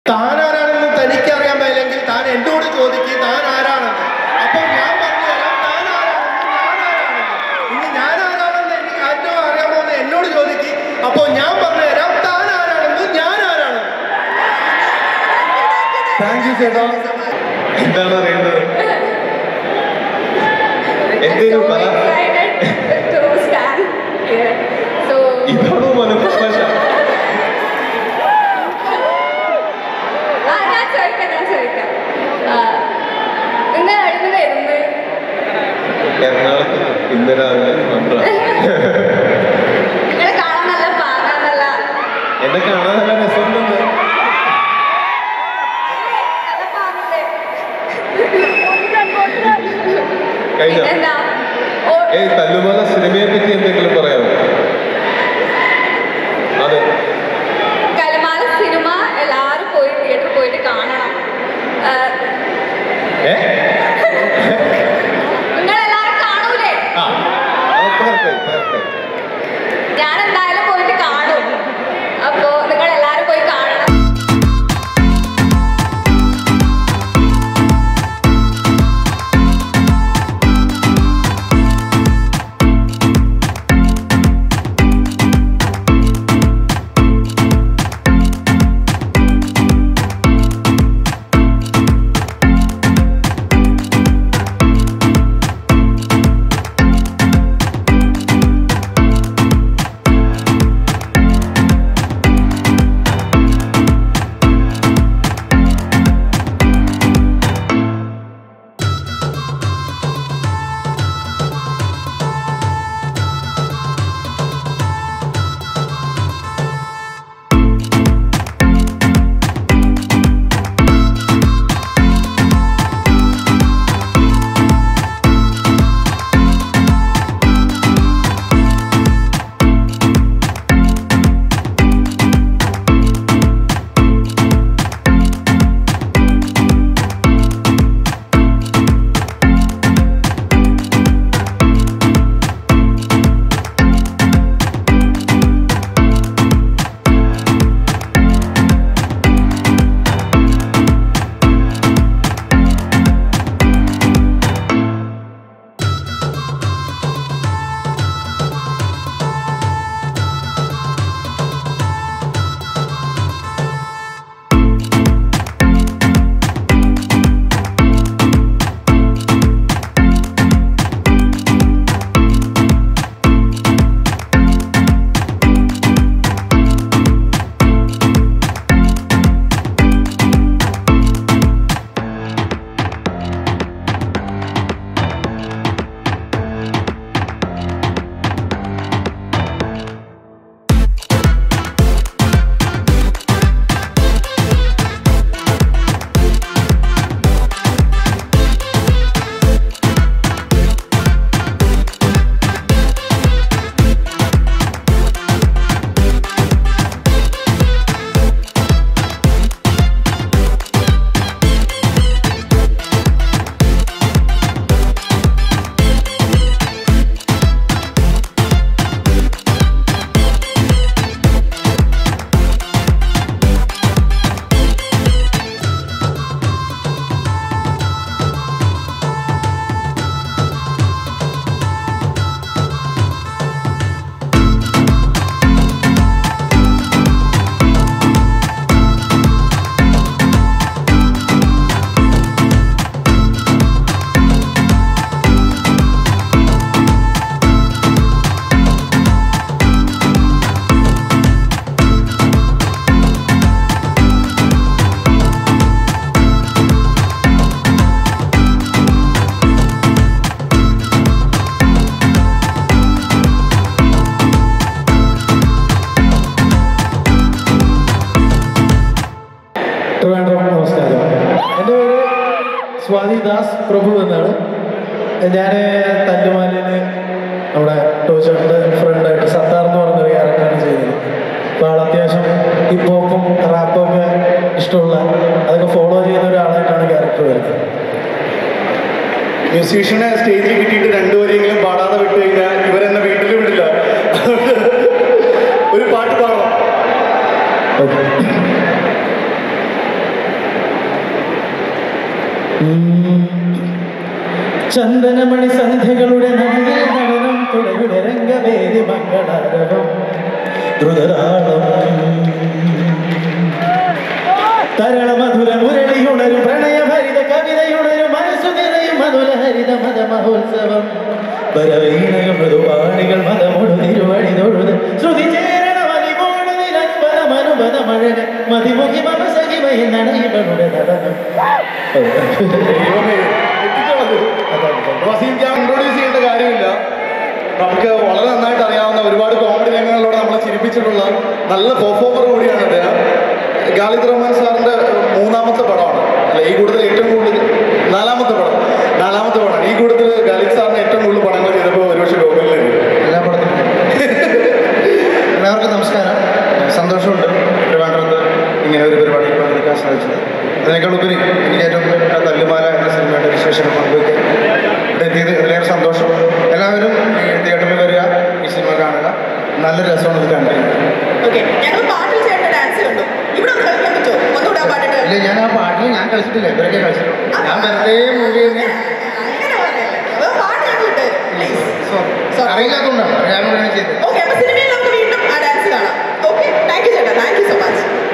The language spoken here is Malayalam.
താൻ ആരാണെന്ന് തനിക്ക് അറിയാൻ പറ്റില്ലെങ്കിൽ താൻ എന്നോട് ചോദിക്കുക താൻ ആരാണെന്ന് അപ്പൊ ഞാൻ പറഞ്ഞു തരാം താൻ ആരാണെന്ന് ഞാൻ ആരാണെന്ന് ഇനി ഞാൻ ആരാണെന്ന് എനിക്ക് ആറ്റവും അറിയാമോ എന്ന് എന്നോട് ചോദിക്കുക അപ്പൊ ഞാൻ പറഞ്ഞു തരാം താൻ ആരാണെന്ന് ഞാൻ ആരാണെന്ന് താങ്ക് യു ചേട്ടാ എന്താണ് അറിയേണ്ടത് എന്തേലും പറ to stand here. So, ഇതാണോ മനഃപ്രഭാഷ ആ, ഞാൻ ചോദിക്കാം, ഞാൻ ചോദിക്കാം. ആ, ഇന്ന് എവിടുന്ന് വരുന്നത്? എറണാകുളത്ത് ഇന്ന് രാവിലെ മന്ത്ര നിങ്ങളെ കാണാൻ നല്ല പാങ്ങാന്നല്ല. എന്നെ കാണാൻ നല്ല രസമുണ്ടെന്ന് നല്ല പാങ്ങുണ്ട്. കഴിഞ്ഞ പിന്നെന്താ? ഓ, ഏയ് തല്ലുമാല സിനിമയെ പറ്റി എന്തെങ്കിലും പറയാമോ അതെ കലമാല സിനിമ എല്ലാവരും പോയി തിയേറ്ററിൽ പോയിട്ട് കാണണം ആ, ഏ നിങ്ങളെല്ലാവരും കാണൂലേ ആ അത് perfect, perfect. ഞാൻ എന്തായാലും പോയിട്ട് കാണും അപ്പോ നിങ്ങൾ എല്ലാവരും പോയി കാണണം ട്രിവാൻഡ്രം നമസ്കാരം എൻ്റെ പേര് സ്വാതി ദാസ് പ്രഭു എന്നാണ് ഞാൻ തല്ലുമാലിന് നമ്മുടെ ടോച്ചറിൻ്റെ ഫ്രണ്ടായിട്ട് സത്താർ എന്ന് പറഞ്ഞൊരു ക്യാരക്ടറാണ് ചെയ്തത് അപ്പോൾ ആൾ അത്യാവശ്യം ഹിപ്പ് ഹോപ്പും റാപ്പും ഒക്കെ ഇഷ്ടമുള്ള അതൊക്കെ ഫോളോ ചെയ്യുന്ന ഒരാളായിട്ടാണ് ക്യാരക്ടർ വരുന്നത് മ്യൂസീഷ്യനെ സ്റ്റേജിൽ കിട്ടിയിട്ട് രണ്ടുപേരെങ്കിലും പാടാതെ വിട്ടു കഴിഞ്ഞാൽ ഇവരെന്നെ വീട്ടിൽ വിടില്ല അതുകൊണ്ട് ഒരു പാട്ട് പാടണം ഓക്കെ ചന്ദനമണി സന്ധ്യകളുടെ നടുവിൽ നടനം തുടയുടെ രംഗവേദി മംഗളാരവം ദ്രുതതാളം തരള മധുര മുരളിയുണരും പ്രണയഭരിത കവിതയുണരും മനസ്സു നിറയും മധുര ഹരിത മത മഹോത്സവം പരവീണകൾ മൃദുപാണികൾ മതമൊടു തിരുവഴി തൊഴുത് ശ്രുതി ചേരണ മതിമോടുനിരനുപത മഴക മതിമുഖി മമ സഖിമയിൽ നടയിവളുടെ നടനം ദൈവമേ, എത്തിക്കളഞ്ഞു. വസീം ഞാൻ ഇൻട്രോഡ്യൂസ് ചെയ്യേണ്ട കാര്യമില്ല നമുക്ക് വളരെ നന്നായിട്ട് അറിയാവുന്ന ഒരുപാട് കോമഡി രംഗങ്ങളിലൂടെ നമ്മളെ ചിരിപ്പിച്ചിട്ടുള്ള നല്ല പെർഫോമർ കൂടിയാണ് അദ്ദേഹം ഗാലിദ് റഹ്മാൻ സാറിന്റെ മൂന്നാമത്തെ പടമാണ് അല്ല ഈ കൂടുതൽ ഏറ്റവും കൂടുതൽ നാലാമത്തെ പടം നാലാമത്തെ പടം ഈ കൂടുതൽ ഗാലിദ് സാറിന് ഏറ്റവും കൂടുതൽ പടങ്ങൾ ചെയ്തപ്പോൾ ഒരുപക്ഷെ ഗോകുലിനായിരുന്നു എല്ലാ പടത്തിലും എല്ലാവർക്കും നമസ്കാരം സന്തോഷമുണ്ട് ട്രിവാൻഡ്രത്ത് ഇങ്ങനെ ഒരു പരിപാടിയിൽ പങ്കെടുക്കാൻ സാധിച്ചത് അതിനേക്കാൾ ഉപരി എനിക്ക് ഏറ്റവും കൂടുതൽ തല്ലുമാല എന്ന സിനിമയുടെ വിശേഷം പങ്കുവയ്ക്കാൻ ഇവിടെ എത്തിയത് അതിലേറെ സന്തോഷം എല്ലാവരും ഈ തിയേറ്ററിൽ വരിക ഈ സിനിമ കാണുക നല്ല രസമാണ് ഇത് കണ്ടത് ഓക്കെ ഞങ്ങൾ പാട്ടിൽ ചേട്ടൻ ഡാൻസ് കണ്ടു ഇവിടെ ഒന്ന് കളിക്കാൻ പറ്റുമോ ഒന്നുകൂടെ ആ പാട്ടിട്ട് ഇല്ല ഞാൻ ആ പാട്ടിൽ ഞാൻ കളിച്ചിട്ടില്ല ഇവരൊക്കെ കളിച്ചിട്ടുണ്ട് ഞാൻ വെറുതെ മൂവി തന്നെ അങ്ങനെ പറയല്ലേ അത് പാട്ട് ഞങ്ങൾ ഇട്ട് പ്ലീസ് സോറി അറിയില്ലാത്തതുകൊണ്ടാണ് ഞാൻ ചെയ്തത് ഓക്കെ അപ്പൊ സിനിമയിൽ നമുക്ക് വീണ്ടും ആ ഡാൻസ് കാണാം ഓക്കെ താങ്ക് യു ചേട്ടാ താങ്ക് യു സോ മച്ച്